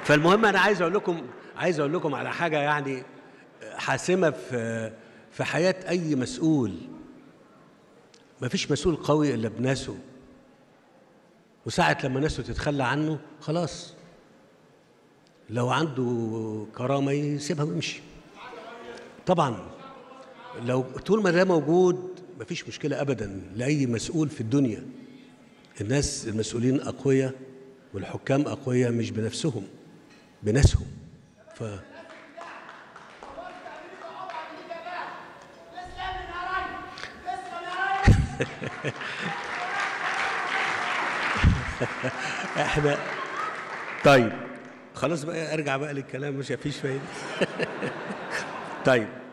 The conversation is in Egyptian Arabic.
فالمهم انا عايز اقول لكم عايز اقول لكم على حاجه يعني حاسمه في في حياه اي مسؤول ما فيش مسؤول قوي الا بناسه وساعة لما ناسه تتخلى عنه خلاص لو عنده كرامة يسيبها ويمشي طبعا لو طول ما ده موجود مفيش مشكلة أبدا لأي مسؤول في الدنيا الناس المسؤولين أقوياء والحكام أقوياء مش بنفسهم بناسهم ف احنا طيب خلاص بقى ارجع بقى للكلام مش مفيش فايده طيب